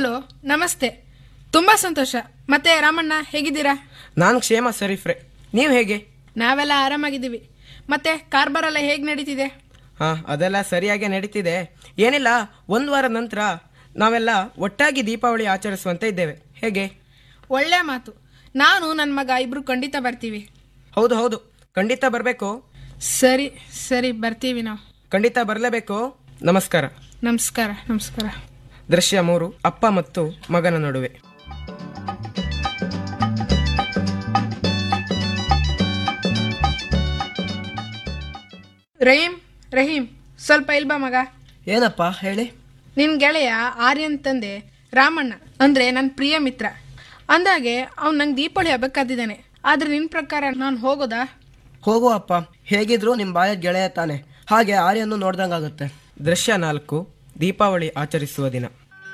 hello ನಮಸ್ತೆ ತುಂಬಾ ಸಂತೋಷ ಮತ್ತೆ ರಾಮಣ್ಣ ಹೇಗಿದ್ದೀರಾ ನಾನು ಕ್ಷೇಮ ಸರೀಫ್ರೆ ನೀವು ಹೇಗೆ ನಾವೆಲ್ಲ ಆರಾಮಾಗಿದ್ದೀವಿ ಮತ್ತೆ ಕಾರ್ಬಾರ್ ಎಲ್ಲ ಹೇಗೆ ನಡೀತಿದೆ ಹಾಂ ಅದೆಲ್ಲ ಸರಿಯಾಗಿ ನಡೀತಿದೆ ಏನಿಲ್ಲ ಒಂದು ವಾರ ನಂತರ ನಾವೆಲ್ಲ ಒಟ್ಟಾಗಿ ದೀಪಾವಳಿ ಆಚರಿಸುವಂತೆ ಇದ್ದೇವೆ ಹೇಗೆ ಒಳ್ಳೆ ಮಾತು ನಾನು ನನ್ನ ಮಗ ಇಬ್ರು ಖಂಡಿತ ಬರ್ತೀವಿ ಹೌದು ಹೌದು ಖಂಡಿತ ಬರಬೇಕು ಸರಿ ಸರಿ ಬರ್ತೀವಿ ನಾವು ಖಂಡಿತ ಬರಲೇಬೇಕು ನಮಸ್ಕಾರ ನಮಸ್ಕಾರ ನಮಸ್ಕಾರ ದೃಶ್ಯ ಮೂರು ಅಪ್ಪ ಮತ್ತು ಮಗನ ನಡುವೆ ರಹೀಂ ರಹೀಂ ಸ್ವಲ್ಪ ಇಲ್ಬಾ ಮಗ ಏನಪ್ಪ ಹೇಳಿ ನಿನ್ ಗೆಳೆಯ ಆರ್ಯನ್ ತಂದೆ ರಾಮಣ್ಣ ಅಂದ್ರೆ ನನ್ನ ಪ್ರಿಯ ಮಿತ್ರ ಅಂದಾಗೆ ಅವ್ನು ನಂಗೆ ದೀಪಾವಳಿ ಹಬ್ಬಕ್ಕೆ ಕದ್ದಿದ್ದಾನೆ ಆದ್ರೆ ನಿನ್ ಪ್ರಕಾರ ನಾನು ಹೋಗೋದಾ ಹೋಗು ಅಪ್ಪ ಹೇಗಿದ್ರು ನಿಮ್ಮ ಬಾಯ ಗೆಳೆಯ ತಾನೆ ಹಾಗೆ ಆರ್ಯನ್ನು ನೋಡ್ದಂಗಾಗುತ್ತೆ ದೃಶ್ಯ ನಾಲ್ಕು ದೀಪಾವಳಿ ಆಚರಿಸುವ ದಿನ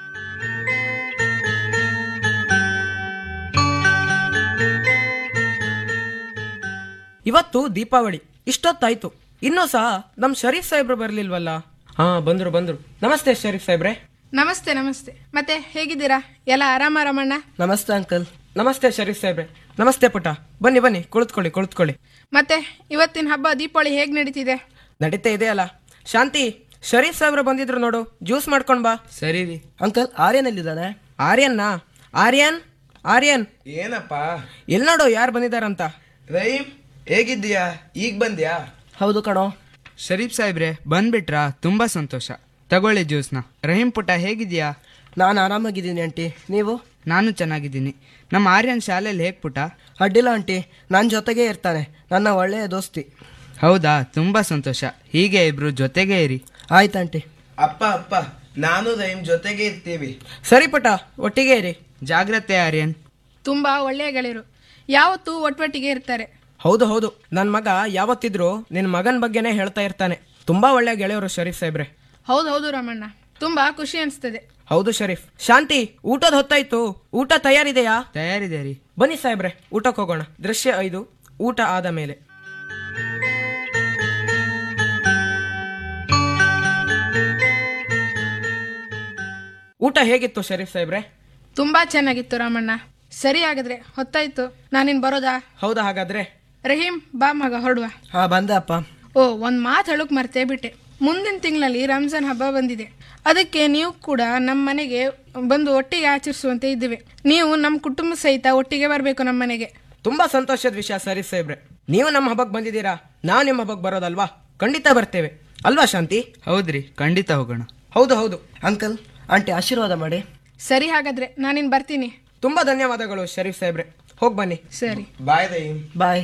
ಇವತ್ತು ದೀಪಾವಳಿ ಇಷ್ಟೊತ್ತಾಯ್ತು ಇನ್ನೂ ಸಹ ನಮ್ ಶರೀಫ್ ಸಾಹೇಬ್ರು ಬರ್ಲಿಲ್ವಲ್ಲ ಹಾ ಬಂದ್ರು ಬಂದ್ರು ನಮಸ್ತೆ ಶರೀಫ್ ಸಾಹೇಬ್ರೆ ನಮಸ್ತೆ ನಮಸ್ತೆ ಮತ್ತೆ ಹೇಗಿದ್ದೀರಾ ಎಲ್ಲ ಆರಾಮ ರಾಮಣ್ಣ ನಮಸ್ತೆ ಅಂಕಲ್ ನಮಸ್ತೆ ಶರೀಫ್ ಸಾಹೇಬ್ರೆ ನಮಸ್ತೆ ಪುಟ ಬನ್ನಿ ಬನ್ನಿ ಕುಳಿತುಕೊಳ್ಳಿ ಕುಳಿತುಕೊಳ್ಳಿ ಮತ್ತೆ ಇವತ್ತಿನ ಹಬ್ಬ ದೀಪಾವಳಿ ಹೇಗೆ ನಡೀತಿದೆ ನಡೀತಾ ಇದೆಯಲ್ಲ ಶಾಂತಿ ಶರೀಫ್ ಸಾಹೇಬ್ರು ಬಂದಿದ್ರು ನೋಡು ಜ್ಯೂಸ್ ಮಾಡ್ಕೊಂಡ್ ಬಾ ಸರಿ ರೀ ಅಂಕಲ್ ಆರ್ಯನಲ್ಲಿದ್ದಾನೆ ಆರ್ಯನ್ನ ಆರ್ಯನ್ ಆರ್ಯನ್ ಏನಪ್ಪ ಎಲ್ ನೋಡು ಯಾರು ಬಂದಿದಾರಂತ ರಹೀಮ್ ಹೇಗಿದ್ದೀಯಾ ಈಗ ಬಂದ್ಯಾ ಹೌದು ಕಣೋ ಶರೀಫ್ ಸಾಹೇಬ್ರೆ ಬಂದ್ಬಿಟ್ರಾ ತುಂಬಾ ಸಂತೋಷ ತಗೊಳ್ಳಿ ಜ್ಯೂಸ್ನ ರಹೀಂ ಪುಟ ಹೇಗಿದ್ಯಾ ನಾನು ಆರಾಮಾಗಿದ್ದೀನಿ ಆಂಟಿ ನೀವು ನಾನು ಚೆನ್ನಾಗಿದ್ದೀನಿ ನಮ್ಮ ಆರ್ಯನ್ ಶಾಲೆಯಲ್ಲಿ ಹೇಗ್ ಪುಟ ಅಡ್ಡಿಲ್ಲ ಆಂಟಿ ನನ್ನ ಜೊತೆಗೇ ಇರ್ತಾನೆ ನನ್ನ ಒಳ್ಳೆಯ ದೋಸ್ತಿ ಹೌದಾ ತುಂಬಾ ಸಂತೋಷ ಹೀಗೆ ಇಬ್ರು ಜೊತೆಗೆ ಇರಿ ಆಯ್ತು ಆಂಟಿ ಅಪ್ಪ ಅಪ್ಪ ನಾನು ರಹೀಮ್ ಜೊತೆಗೆ ಇರ್ತೀವಿ ಸರಿ ಪುಟ ಒಟ್ಟಿಗೆ ಇರಿ ಜಾಗ್ರತೆ ಆರ್ಯನ್ ತುಂಬಾ ಒಳ್ಳೆಯ ಗೆಳೆಯರು ಯಾವತ್ತೂ ಒಟ್ಟೊಟ್ಟಿಗೆ ಇರ್ತಾರೆ ಹೌದು ಹೌದು ನನ್ನ ಮಗ ಯಾವತ್ತಿದ್ರು ನಿನ್ನ ಮಗನ ಬಗ್ಗೆನೇ ಹೇಳ್ತಾ ಇರ್ತಾನೆ ತುಂಬಾ ಒಳ್ಳೆ ಗೆಳೆಯರು ಶರೀಫ್ ಸಾಹೇಬ್ರೆ ಹೌದು ಹೌದು ರಾಮಣ್ಣ ತುಂಬಾ ಖುಷಿ ಅನಿಸ್ತದೆ ಹೌದು ಶರೀಫ್ ಶಾಂತಿ ಊಟದ ಹೊತ್ತಾಯ್ತು ಊಟ ತಯಾರಿದೆಯಾ ತಯಾರಿದೆ ರೀ ಬನ್ನಿ ಸಾಹೇಬ್ರೆ ಊಟಕ್ಕೆ ಹೋಗೋಣ ದೃಶ್ಯ ಐದು ಊಟ ಆದ ಮೇಲೆ ಊಟ ಹೇಗಿತ್ತು ಶರೀಫ್ ಸಾಹೇಬ್ರೆ ತುಂಬಾ ಚೆನ್ನಾಗಿತ್ತು ರಾಮಣ್ಣ ಸರಿ ಹಾಗಾದ್ರೆ ಹೊತ್ತಾಯ್ತು ನಾನಿನ್ ಬರೋದಾ ಹೌದಾ ಹಾಗಾದ್ರೆ ರಹೀಂ ಬಾ ಮಗ ಹೊರಡುವ ಹಾ ಬಂದೆ ಅಪ್ಪ ಓ ಒಂದ್ ಮಾತು ಹೇಳಕ್ ಮರ್ತೇ ಬಿಟ್ಟೆ ಮುಂದಿನ ತಿಂಗಳಲ್ಲಿ ರಂಜಾನ್ ಹಬ್ಬ ಬಂದಿದೆ ಅದಕ್ಕೆ ನೀವು ಕೂಡ ನಮ್ಮ ಮನೆಗೆ ಬಂದು ಒಟ್ಟಿಗೆ ಆಚರಿಸುವಂತೆ ಇದ್ದೇವೆ ನೀವು ನಮ್ಮ ಕುಟುಂಬ ಸಹಿತ ಒಟ್ಟಿಗೆ ಬರಬೇಕು ನಮ್ಮ ಮನೆಗೆ ತುಂಬಾ ಸಂತೋಷದ ವಿಷಯ ಶರೀಫ್ ಸಾಹೇಬ್ರೆ ನೀವು ನಮ್ಮ ಹಬ್ಬಕ್ಕೆ ಬಂದಿದ್ದೀರಾ ನಾವು ನಿಮ್ಮ ಹಬ್ಬಕ್ಕೆ ಬರೋದಲ್ವಾ ಖಂಡಿತ ಬರ್ತೇವೆ ಅಲ್ವಾ ಶಾಂತಿ ಹೌದ್ರಿ ಖಂಡಿತ ಹೋಗೋಣ ಹೌದು ಹೌದು ಅಂಕಲ್ ಆಂಟಿ ಆಶೀರ್ವಾದ ಮಾಡಿ ಸರಿ ಹಾಗಾದ್ರೆ ನಾನಿನ್ ಬರ್ತೀನಿ ತುಂಬಾ ಧನ್ಯವಾದಗಳು ಶರೀಫ್ ಸಾಹೇಬ್ರೆ ಹೋಗಿ ಬನ್ನಿ ಸರಿ ಬಾಯ್ ರಹೀಮ್ ಬಾಯ್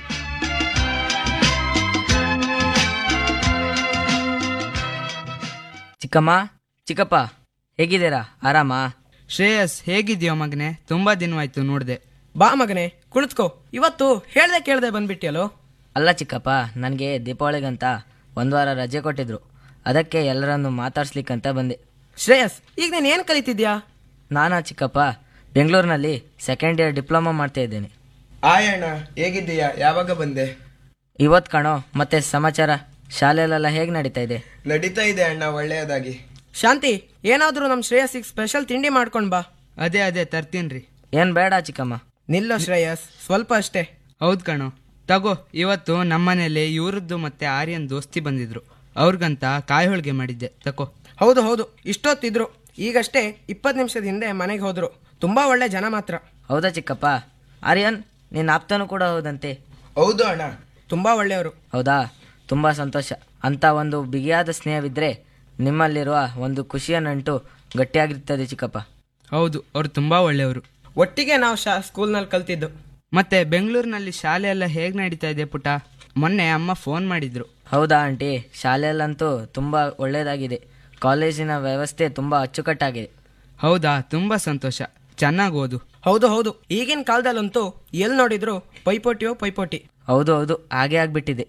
ಚಿಕ್ಕಮ್ಮ ಚಿಕ್ಕಪ್ಪ ಹೇಗಿದ್ದೀರಾ ಆರಾಮಾ ಶ್ರೇಯಸ್ ಹೇಗಿದ್ಯೋ ಮಗನೆ ತುಂಬಾ ದಿನವಾಯ್ತು ನೋಡ್ದೆ ಬಾ ಮಗನೇ ಕುಳಿತುಕೋ ಇವತ್ತು ಹೇಳ್ದೆ ಕೇಳ್ದೆ ಬಂದ್ಬಿಟ್ಟಿಯಲ್ಲೋ ಅಲ್ಲ ಚಿಕ್ಕಪ್ಪ ನನಗೆ ದೀಪಾವಳಿಗಂತ ಒಂದು ವಾರ ರಜೆ ಕೊಟ್ಟಿದ್ರು ಅದಕ್ಕೆ ಎಲ್ಲರನ್ನು ಮಾತಾಡ್ಸ್ಲಿಕ್ಕಂತ ಬಂದೆ ಶ್ರೇಯಸ್ ಈಗ ನೀನು ಏನು ಕಲಿತಿದ್ಯಾ ನಾನಾ ಚಿಕ್ಕಪ್ಪ ಬೆಂಗಳೂರಿನಲ್ಲಿ ಸೆಕೆಂಡ್ ಇಯರ್ ಡಿಪ್ಲೊಮಾ ಮಾಡ್ತಾ ಇದ್ದೇನೆ ಆಯ್ ಅಣ್ಣ ಹೇಗಿದ್ದೀಯಾ ಯಾವಾಗ ಬಂದೆ ಇವತ್ತು ಕಣೋ ಮತ್ತೆ ಸಮಾಚಾರ ಶಾಲೆಯಲ್ಲೆಲ್ಲ ಹೇಗೆ ನಡೀತಾ ಇದೆ ನಡೀತಾ ಇದೆ ಅಣ್ಣ ಒಳ್ಳೆಯದಾಗಿ ಶಾಂತಿ ಏನಾದರೂ ನಮ್ಮ ಶ್ರೇಯಸ್ಸಿಗೆ ಸ್ಪೆಷಲ್ ತಿಂಡಿ ಮಾಡ್ಕೊಂಡು ಬಾ ಅದೇ ಅದೇ ತರ್ತೀನ್ರಿ ಏನು ಬೇಡ ಚಿಕ್ಕಮ್ಮ ನಿಲ್ಲೋ ಶ್ರೇಯಸ್ ಸ್ವಲ್ಪ ಅಷ್ಟೇ ಹೌದ್ ಕಣೋ ತಗೋ ಇವತ್ತು ನಮ್ಮನೇಲಿ ಇವ್ರದ್ದು ಮತ್ತೆ ಆರ್ಯನ್ ದೋಸ್ತಿ ಬಂದಿದ್ರು ಅವ್ರಿಗಂತ ಕಾಯಿ ಹೋಳಿಗೆ ಮಾಡಿದ್ದೆ ತಗೋ ಹೌದು ಹೌದು ಇಷ್ಟೊತ್ತಿದ್ರು ಈಗಷ್ಟೇ ಇಪ್ಪತ್ತು ನಿಮಿಷದ ಹಿಂದೆ ಮನೆಗೆ ಹೋದ್ರು ತುಂಬಾ ಒಳ್ಳೆ ಜನ ಮಾತ್ರ ಹೌದಾ ಚಿಕ್ಕಪ್ಪ ಆರ್ಯನ್ ನಿನ್ನ ಆಪ್ತನೂ ಕೂಡ ಹೌದಂತೆ ಹೌದು ಅಣ್ಣ ತುಂಬಾ ಒಳ್ಳೆಯವರು ಹೌದಾ ತುಂಬ ಸಂತೋಷ ಅಂತ ಒಂದು ಬಿಗಿಯಾದ ಸ್ನೇಹವಿದ್ದರೆ ನಿಮ್ಮಲ್ಲಿರುವ ಒಂದು ಖುಷಿಯ ನಂಟು ಗಟ್ಟಿಯಾಗಿರ್ತದೆ ಚಿಕ್ಕಪ್ಪ ಹೌದು ಅವ್ರು ತುಂಬಾ ಒಳ್ಳೆಯವರು ಒಟ್ಟಿಗೆ ನಾವು ಶಾ ಸ್ಕೂಲ್ನಲ್ಲಿ ಕಲ್ತಿದ್ದು ಮತ್ತೆ ಬೆಂಗಳೂರಿನಲ್ಲಿ ಶಾಲೆ ಎಲ್ಲ ಹೇಗ್ ನಡೀತಾ ಇದೆ ಪುಟ ಮೊನ್ನೆ ಅಮ್ಮ ಫೋನ್ ಮಾಡಿದ್ರು ಹೌದಾ ಆಂಟಿ ಶಾಲೆಯಲ್ಲಂತೂ ತುಂಬ ಒಳ್ಳೆಯದಾಗಿದೆ ಕಾಲೇಜಿನ ವ್ಯವಸ್ಥೆ ತುಂಬ ಅಚ್ಚುಕಟ್ಟಾಗಿದೆ ಹೌದಾ ತುಂಬಾ ಸಂತೋಷ ಚೆನ್ನಾಗಿ ಓದು ಹೌದು ಹೌದು ಈಗಿನ ಕಾಲದಲ್ಲಂತೂ ಎಲ್ಲಿ ನೋಡಿದ್ರು ಪೈಪೋಟಿಯೋ ಪೈಪೋಟಿ ಹೌದು ಹೌದು ಹಾಗೆ ಆಗ್ಬಿಟ್ಟಿದೆ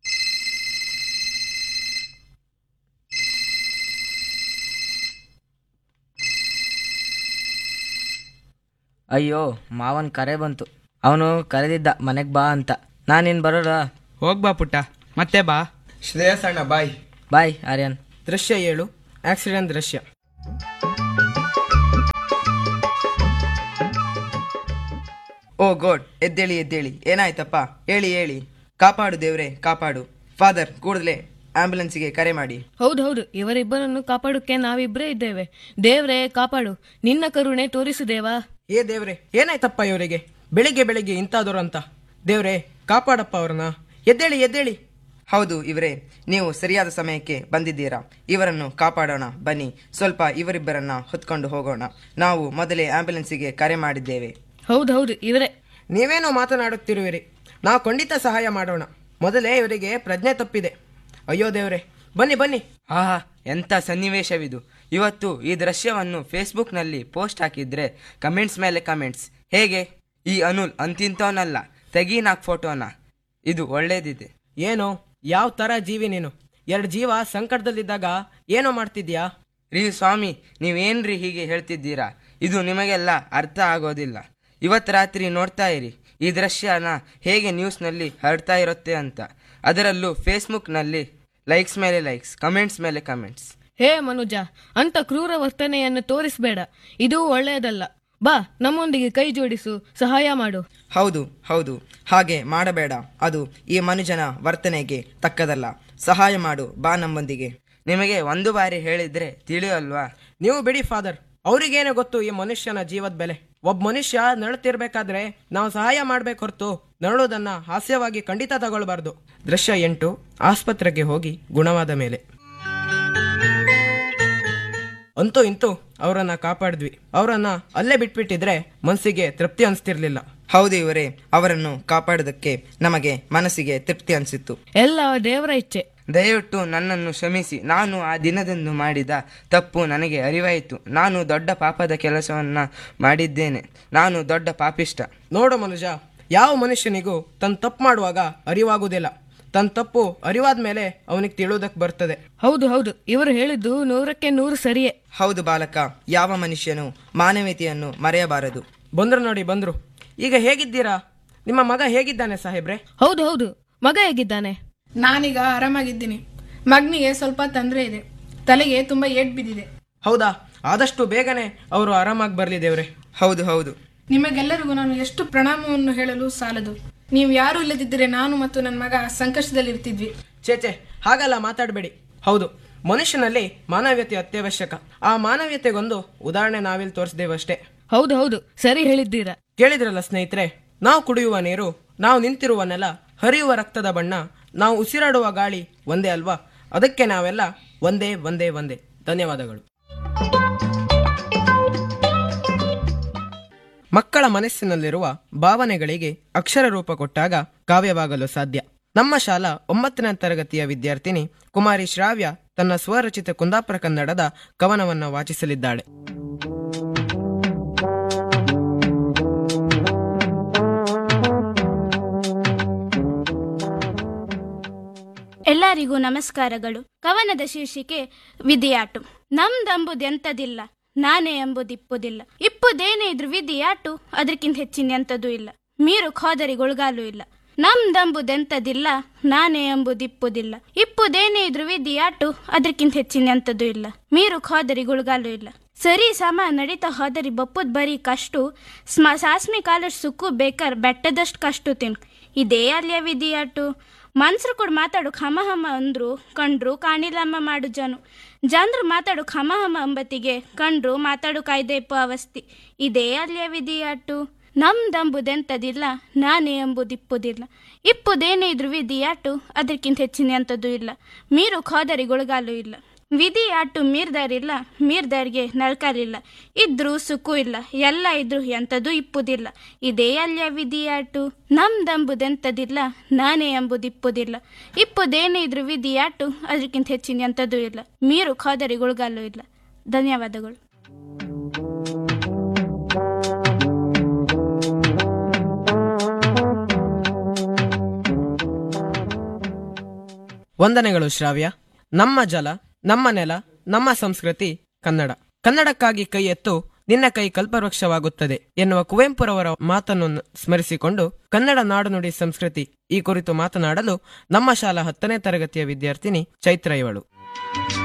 ಅಯ್ಯೋ ಮಾವನ್ ಕರೆ ಬಂತು ಅವನು ಕರೆದಿದ್ದ ಮನೆಗೆ ಬಾ ಅಂತ ನಾನಿನ್ ಬರೋಲ್ಲ ಹೋಗ್ಬಾ ಪುಟ್ಟ ಮತ್ತೆ ಬಾ ಶ್ರೇಯಸ್ ಅಣ್ಣ ಬಾಯ್ ಬಾಯ್ ಆರ್ಯನ್ ದೃಶ್ಯ ಏಳು ಆಕ್ಸಿಡೆಂಟ್ ದೃಶ್ಯ ಓ ಗೋಡ್ ಎದ್ದೇಳಿ ಎದ್ದೇಳಿ ಏನಾಯ್ತಪ್ಪ ಹೇಳಿ ಹೇಳಿ ಕಾಪಾಡು ದೇವ್ರೆ ಕಾಪಾಡು ಫಾದರ್ ಕೂಡಲೇ ಆಂಬ್ಯುಲೆನ್ಸ್ಗೆ ಕರೆ ಮಾಡಿ ಹೌದು ಹೌದು ಇವರಿಬ್ಬರನ್ನು ಕಾಪಾಡೋಕೆ ನಾವಿಬ್ಬರೇ ಇದ್ದೇವೆ ದೇವ್ರೇ ಕಾಪಾಡು ನಿನ್ನ ಕರುಣೆ ತೋರಿಸು ದೇವಾ ಏ ದೇವ್ರೆ ಏನಾಯ್ತಪ್ಪ ಇವರಿಗೆ ಬೆಳಿಗ್ಗೆ ಬೆಳಿಗ್ಗೆ ಇಂಥಾದವರು ಅಂತ ದೇವ್ರೆ ಕಾಪಾಡಪ್ಪ ಅವ್ರನ್ನ ಎದ್ದೇಳಿ ಎದ್ದೇಳಿ ಹೌದು ಇವರೇ ನೀವು ಸರಿಯಾದ ಸಮಯಕ್ಕೆ ಬಂದಿದ್ದೀರಾ ಇವರನ್ನು ಕಾಪಾಡೋಣ ಬನ್ನಿ ಸ್ವಲ್ಪ ಇವರಿಬ್ಬರನ್ನ ಹೊತ್ಕೊಂಡು ಹೋಗೋಣ ನಾವು ಮೊದಲೇ ಆಂಬ್ಯುಲೆನ್ಸಿಗೆ ಕರೆ ಮಾಡಿದ್ದೇವೆ ಹೌದು ಹೌದು ಇವರೇ ನೀವೇನೋ ಮಾತನಾಡುತ್ತಿರುವಿರಿ ನಾವು ಖಂಡಿತ ಸಹಾಯ ಮಾಡೋಣ ಮೊದಲೇ ಇವರಿಗೆ ಪ್ರಜ್ಞೆ ತಪ್ಪಿದೆ ಅಯ್ಯೋ ದೇವ್ರೆ ಬನ್ನಿ ಬನ್ನಿ ಆಹಾ ಎಂಥ ಸನ್ನಿವೇಶವಿದು ಇವತ್ತು ಈ ದೃಶ್ಯವನ್ನು ಫೇಸ್ಬುಕ್ನಲ್ಲಿ ಪೋಸ್ಟ್ ಹಾಕಿದ್ರೆ ಕಮೆಂಟ್ಸ್ ಮೇಲೆ ಕಮೆಂಟ್ಸ್ ಹೇಗೆ ಈ ಅನುಲ್ ಅಂತಿಂತವನಲ್ಲ ತೆಗಿ ನಾಕ್ ಫೋಟೋನ ಇದು ಒಳ್ಳೇದಿದೆ ಏನು ಯಾವ ಥರ ಜೀವಿ ನೀನು ಎರಡು ಜೀವ ಸಂಕಟದಲ್ಲಿದ್ದಾಗ ಏನೋ ಮಾಡ್ತಿದ್ಯಾ ರೀ ಸ್ವಾಮಿ ನೀವೇನ್ರಿ ಹೀಗೆ ಹೇಳ್ತಿದ್ದೀರಾ ಇದು ನಿಮಗೆಲ್ಲ ಅರ್ಥ ಆಗೋದಿಲ್ಲ ಇವತ್ತು ರಾತ್ರಿ ನೋಡ್ತಾ ಇರಿ ಈ ದೃಶ್ಯನ ಹೇಗೆ ನ್ಯೂಸ್ನಲ್ಲಿ ಹರಡ್ತಾ ಇರುತ್ತೆ ಅಂತ ಅದರಲ್ಲೂ ಫೇಸ್ಬುಕ್ನಲ್ಲಿ ಲೈಕ್ಸ್ ಮೇಲೆ ಲೈಕ್ಸ್ ಕಮೆಂಟ್ಸ್ ಮೇಲೆ ಕಮೆಂಟ್ಸ್ ಹೇ ಮನುಜ ಅಂತ ಕ್ರೂರ ವರ್ತನೆಯನ್ನು ತೋರಿಸಬೇಡ ಇದು ಒಳ್ಳೆಯದಲ್ಲ ಬಾ ನಮ್ಮೊಂದಿಗೆ ಕೈ ಜೋಡಿಸು ಸಹಾಯ ಮಾಡು ಹೌದು ಹೌದು ಹಾಗೆ ಮಾಡಬೇಡ ಅದು ಈ ಮನುಜನ ವರ್ತನೆಗೆ ತಕ್ಕದಲ್ಲ ಸಹಾಯ ಮಾಡು ಬಾ ನಮ್ಮೊಂದಿಗೆ ನಿಮಗೆ ಒಂದು ಬಾರಿ ಹೇಳಿದ್ರೆ ತಿಳಿಯಲ್ವಾ ನೀವು ಬಿಡಿ ಫಾದರ್ ಅವ್ರಿಗೇನೆ ಗೊತ್ತು ಈ ಮನುಷ್ಯನ ಜೀವದ ಬೆಲೆ ಒಬ್ಬ ಮನುಷ್ಯ ನರಳುತ್ತಿರ್ಬೇಕಾದ್ರೆ ನಾವು ಸಹಾಯ ಮಾಡ್ಬೇಕು ಹೊರತು ನರಳೋದನ್ನ ಹಾಸ್ಯವಾಗಿ ಖಂಡಿತ ತಗೊಳ್ಬಾರ್ದು ದೃಶ್ಯ ಎಂಟು ಆಸ್ಪತ್ರೆಗೆ ಹೋಗಿ ಗುಣವಾದ ಮೇಲೆ ಅಂತೂ ಇಂತೂ ಅವರನ್ನ ಕಾಪಾಡಿದ್ವಿ ಅವರನ್ನ ಅಲ್ಲೇ ಬಿಟ್ಬಿಟ್ಟಿದ್ರೆ ಮನಸ್ಸಿಗೆ ತೃಪ್ತಿ ಅನಿಸ್ತಿರ್ಲಿಲ್ಲ ಹೌದು ಇವರೇ ಅವರನ್ನು ಕಾಪಾಡೋದಕ್ಕೆ ನಮಗೆ ಮನಸ್ಸಿಗೆ ತೃಪ್ತಿ ಅನಿಸಿತ್ತು ಎಲ್ಲ ದೇವರ ಇಚ್ಛೆ ದಯವಿಟ್ಟು ನನ್ನನ್ನು ಕ್ಷಮಿಸಿ ನಾನು ಆ ದಿನದಂದು ಮಾಡಿದ ತಪ್ಪು ನನಗೆ ಅರಿವಾಯಿತು ನಾನು ದೊಡ್ಡ ಪಾಪದ ಕೆಲಸವನ್ನ ಮಾಡಿದ್ದೇನೆ ನಾನು ದೊಡ್ಡ ಪಾಪಿಷ್ಟ ನೋಡು ಮನುಜ ಯಾವ ಮನುಷ್ಯನಿಗೂ ತನ್ನ ತಪ್ಪು ಮಾಡುವಾಗ ಅರಿವಾಗುವುದಿಲ್ಲ ತನ್ನ ತಪ್ಪು ಅರಿವಾದ ಮೇಲೆ ಅವನಿಗೆ ತಿಳುವುದಕ್ಕೆ ಬರ್ತದೆ ಹೌದು ಹೌದು ಇವರು ಹೇಳಿದ್ದು ನೂರಕ್ಕೆ ನೂರು ಸರಿಯೇ ಹೌದು ಬಾಲಕ ಯಾವ ಮನುಷ್ಯನು ಮಾನವೀಯತೆಯನ್ನು ಮರೆಯಬಾರದು ಬಂದ್ರು ನೋಡಿ ಬಂದ್ರು ಈಗ ಹೇಗಿದ್ದೀರಾ ನಿಮ್ಮ ಮಗ ಹೇಗಿದ್ದಾನೆ ಸಾಹೇಬ್ರೆ ಹೌದು ಹೌದು ಮಗ ಹೇಗಿದ್ದಾನೆ ನಾನೀಗ ಆರಾಮಾಗಿದ್ದೀನಿ ಮಗನಿಗೆ ಸ್ವಲ್ಪ ತೊಂದರೆ ಇದೆ ತಲೆಗೆ ತುಂಬ ಏಟ್ ಬಿದ್ದಿದೆ ಹೌದಾ ಆದಷ್ಟು ಬೇಗನೆ ಅವರು ಆರಾಮಾಗಿ ಬರಲಿ ದೇವ್ರೆ ಹೌದು ಹೌದು ನಿಮಗೆಲ್ಲರಿಗೂ ನಾನು ಎಷ್ಟು ಪ್ರಣಾಮವನ್ನು ಹೇಳಲು ಸಾಲದು ನೀವು ಯಾರೂ ಇಲ್ಲದಿದ್ದರೆ ನಾನು ಮತ್ತು ನನ್ನ ಮಗ ಸಂಕಷ್ಟದಲ್ಲಿರ್ತಿದ್ವಿ ಚೇಚೆ ಹಾಗಲ್ಲ ಮಾತಾಡಬೇಡಿ ಹೌದು ಮನುಷ್ಯನಲ್ಲಿ ಮಾನವೀಯತೆ ಅತ್ಯವಶ್ಯಕ ಆ ಮಾನವೀಯತೆಗೊಂದು ಉದಾಹರಣೆ ನಾವಿಲ್ಲಿ ತೋರಿಸಿದೇವಷ್ಟೇ ಹೌದು ಹೌದು ಸರಿ ಹೇಳಿದ್ದೀರಾ ಕೇಳಿದ್ರಲ್ಲ ಸ್ನೇಹಿತರೆ ನಾವು ಕುಡಿಯುವ ನೀರು ನಾವು ನಿಂತಿರುವ ನೆಲ ಹರಿಯುವ ರಕ್ತದ ಬಣ್ಣ ನಾವು ಉಸಿರಾಡುವ ಗಾಳಿ ಒಂದೇ ಅಲ್ವಾ ಅದಕ್ಕೆ ನಾವೆಲ್ಲ ಒಂದೇ ಒಂದೇ ಒಂದೇ ಧನ್ಯವಾದಗಳು ಮಕ್ಕಳ ಮನಸ್ಸಿನಲ್ಲಿರುವ ಭಾವನೆಗಳಿಗೆ ಅಕ್ಷರ ರೂಪ ಕೊಟ್ಟಾಗ ಕಾವ್ಯವಾಗಲು ಸಾಧ್ಯ ನಮ್ಮ ಶಾಲಾ ಒಂಬತ್ತನೇ ತರಗತಿಯ ವಿದ್ಯಾರ್ಥಿನಿ ಕುಮಾರಿ ಶ್ರಾವ್ಯ ತನ್ನ ಸ್ವರಚಿತ ಕುಂದಾಪುರ ಕನ್ನಡದ ಕವನವನ್ನು ವಾಚಿಸಲಿದ್ದಾಳೆ ಎಲ್ಲರಿಗೂ ನಮಸ್ಕಾರಗಳು ಕವನದ ಶೀರ್ಷಿಕೆ ವಿಧಿಯಾಟು ನಮ್ದಂಬುದೆಂತದಿಲ್ಲ ನಾನೇ ಎಂಬುದಿಪ್ಪುದಿಲ್ಲ ಇಪ್ಪುದೇನೇ ಇದ್ರು ವಿಧಿಯಾಟು ಅದಕ್ಕಿಂತ ಹೆಚ್ಚಿನ ಎಂಥದೂ ಇಲ್ಲ ಮೀರು ಖೋದರಿಗೊಳಗಾಲು ಇಲ್ಲ ನಮ್ದಂಬುದೆಂತದಿಲ್ಲ ನಾನೇ ಎಂಬುದಿಪ್ಪುದಿಲ್ಲ ಇಪ್ಪುದೇನೇ ಇದ್ರು ವಿಧಿಯಾಟು ಅದಕ್ಕಿಂತ ಹೆಚ್ಚಿನ ಎಂಥದೂ ಇಲ್ಲ ಮೀರು ಖೋದರಿಗೊಳಗಾಲು ಇಲ್ಲ ಸರಿ ಸಮ ನಡೀತಾ ಹೋದರಿ ಬಪ್ಪುದ್ ಬರೀ ಕಷ್ಟು ಸ್ಮ ಸಾಸ್ಮಿ ಕಾಲಷ್ಟು ಸುಕ್ಕು ಬೇಕಾರ ಬೆಟ್ಟದಷ್ಟು ಕಷ್ಟು ತಿನ್ ಇದೇ ಅಲ್ಲಿಯ ವಿಧಿಯಾಟು ಮನ್ಸರು ಕೂಡ ಮಾತಾಡು ಹಮ ಹಮ ಅಂದ್ರು ಕಂಡ್ರು ಕಾಣಿಲ್ಲಮ್ಮ ಮಾಡು ಜನು ಜನ್ರು ಮಾತಾಡು ಹಮ ಹಮ ಅಂಬತ್ತಿಗೆ ಕಂಡ್ರು ಮಾತಾಡು ಕಾಯ್ದೆ ಇಪ್ಪ ಅವಸ್ಥಿ ಇದೇ ಅಲ್ಲಿಯ ವಿಧಿಯಾಟು ನಮ್ದಂಬುದೆಂತದಿಲ್ಲ ನಾನೇ ಎಂಬುದಿಪ್ಪುದಿಲ್ಲ ಇಪ್ಪುದೇನೇ ಇದ್ರು ವಿಧಿಯಾಟು ಅದಕ್ಕಿಂತ ಹೆಚ್ಚಿನ ಎಂಥದ್ದು ಇಲ್ಲ ಮೀರು ಖೋದರಿಗೊಳಗಾಲು ಇಲ್ಲ ವಿಧಿ ಆಟು ಮೀರ್ದಾರಿಲ್ಲ ಮೀರ್ದಾರಿಗೆ ನಲ್ಕಾಲಿಲ್ಲ ಇದ್ರು ಸುಖೂ ಇಲ್ಲ ಎಲ್ಲ ಇದ್ರು ಎಂಥದ್ದು ಇಪ್ಪುದಿಲ್ಲ ಇದೇ ಅಲ್ಯ ವಿಧಿ ಆಟು ನಮ್ದಂಬುದೆಂತದಿಲ್ಲ ನಾನೇ ಎಂಬುದಿಪ್ಪುದಿಲ್ಲ ಇಪ್ಪುದೇನೇ ಇದ್ರು ವಿಧಿ ಆಟು ಅದಕ್ಕಿಂತ ಹೆಚ್ಚಿನ ಎಂಥದ್ದು ಇಲ್ಲ ಮೀರು ಖೋದರಿಗೊಳಗಾಲು ಇಲ್ಲ ಧನ್ಯವಾದಗಳು ವಂದನೆಗಳು ಶ್ರಾವ್ಯ ನಮ್ಮ ಜಲ ನಮ್ಮ ನೆಲ ನಮ್ಮ ಸಂಸ್ಕೃತಿ ಕನ್ನಡ ಕನ್ನಡಕ್ಕಾಗಿ ಕೈ ಎತ್ತು ನಿನ್ನ ಕೈ ಕಲ್ಪವೃಕ್ಷವಾಗುತ್ತದೆ ಎನ್ನುವ ಕುವೆಂಪುರವರ ಮಾತನ್ನು ನ- ಸ್ಮರಿಸಿಕೊಂಡು ಕನ್ನಡ ನಾಡುನುಡಿ ಸಂಸ್ಕೃತಿ ಈ ಕುರಿತು ಮಾತನಾಡಲು ನಮ್ಮ ಶಾಲಾ ಹತ್ತನೇ ತರಗತಿಯ ವಿದ್ಯಾರ್ಥಿನಿ ಚೈತ್ರ ಇವಳು